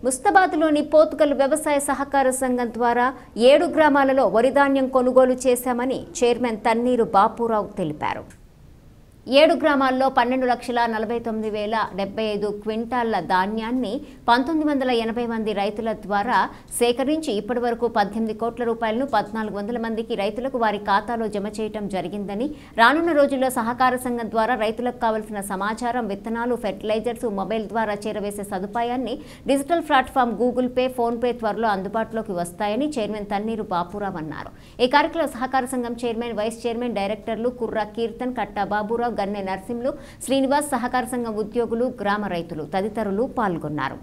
ముస్తాబాద్లోని పోతుగల్ వ్యవసాయ సహకార సంఘం ద్వారా ఏడు గ్రామాలలో వరిధాన్యం కొనుగోలు చేశామని చైర్మన్ తన్నీరు బాపురావు తెలిపారు ఏడు గ్రామాల్లో పన్నెండు లక్షల నలభై తొమ్మిది వేల డెబ్బై ఐదు క్వింటాళ్ల ధాన్యాన్ని పంతొమ్మిది వందల ఎనభై మంది రైతుల ద్వారా సేకరించి ఇప్పటి వరకు పద్దెనిమిది కోట్ల రూపాయలను పద్నాలుగు వందల మందికి రైతులకు వారి ఖాతాలో జమ చేయటం జరిగిందని రానున్న రోజుల్లో సహకార సంఘం ద్వారా రైతులకు కావలసిన సమాచారం విత్తనాలు ఫెర్టిలైజర్స్ మొబైల్ ద్వారా చేరవేసే సదుపాయాన్ని digital platform Google Pay PhonePe త్వరలో అందుబాటులోకి వస్తాయని చైర్మన్ తన్నీరు బాపురావు అన్నారు ఈ కార్యక్రమంలో సహకార సంఘం చైర్మన్ వైస్ చైర్మన్ డైరెక్టర్లు కుర్రా కీర్తన్ కట్టా బాబురావు గన్నె నర్సింలు శ్రీనివాస్ సహకార సంఘం ఉద్యోగులు గ్రామ రైతులు తదితరులు పాల్గొన్నారు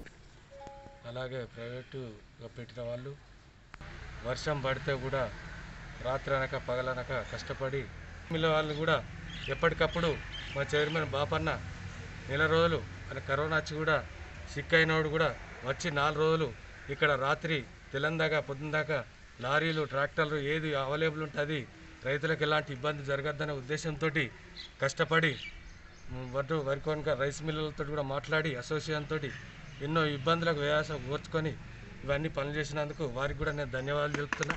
అలాగే ప్రైవేటుగా పెట్టిన వాళ్ళు వర్షం పడితే కూడా రాత్రి అనక పగలనక కష్టపడి మిల్ల వాళ్ళు కూడా ఎప్పటికప్పుడు మా చైర్మన్ బాపన్న నెల రోజులు ఆయన కరోనా వచ్చి కూడా సిక్ అయినోడు కూడా వచ్చి నాలుగు రోజులు ఇక్కడ రాత్రి తెల్లందాకా పొద్దుందాకా లారీలు ట్రాక్టర్లు ఏది అవైలబుల్ ఉంటుంది రైతులకు ఎలాంటి ఇబ్బంది జరగద్దనే ఉద్దేశంతో కష్టపడి వడ్డు వరికోనక రైస్ మిల్లులతో కూడా మాట్లాడి అసోసియేషన్ తోటి ఎన్నో ఇబ్బందులకు వేయాస ఓర్చుకొని ఇవన్నీ పనులు చేసినందుకు వారికి కూడా నేను ధన్యవాదాలు తెలుపుతున్నా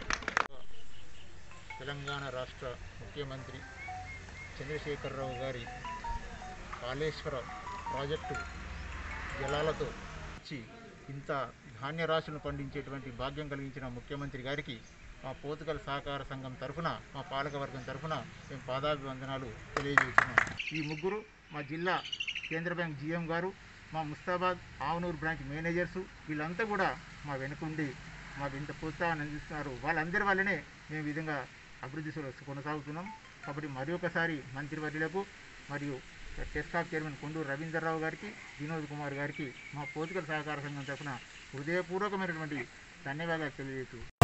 తెలంగాణ రాష్ట్ర ముఖ్యమంత్రి చంద్రశేఖరరావు గారి కాళేశ్వర ప్రాజెక్టు జలాలతో ఇచ్చి ఇంత ధాన్య రాశులను పండించేటువంటి భాగ్యం కలిగించిన ముఖ్యమంత్రి గారికి మా పోతుగల్ సహకార సంఘం తరఫున మా పాలకవర్గం తరఫున మేము పాదాభివందనాలు తెలియజేస్తున్నాం ఈ ముగ్గురు మా జిల్లా కేంద్ర బ్యాంక్ జీఎం గారు మా ముస్తాబాద్ ఆవనూరు బ్రాంచ్ మేనేజర్సు వీళ్ళంతా కూడా మా వెనుకుండి మాకు ఇంత ప్రోత్సాహాన్ని అందిస్తున్నారు వాళ్ళందరి వల్లనే మేము ఈ విధంగా అభివృద్ధి సు- కొనసాగుతున్నాం కాబట్టి మరి ఒకసారి మంత్రివర్యులకు మరియు టెస్కాప్ చైర్మన్ కొండూరు రవీందర్రావు గారికి వినోద్ కుమార్ గారికి మా పోతుగల సహకార సంఘం తరఫున హృదయపూర్వకమైనటువంటి ధన్యవాదాలు తెలియజేస్తూ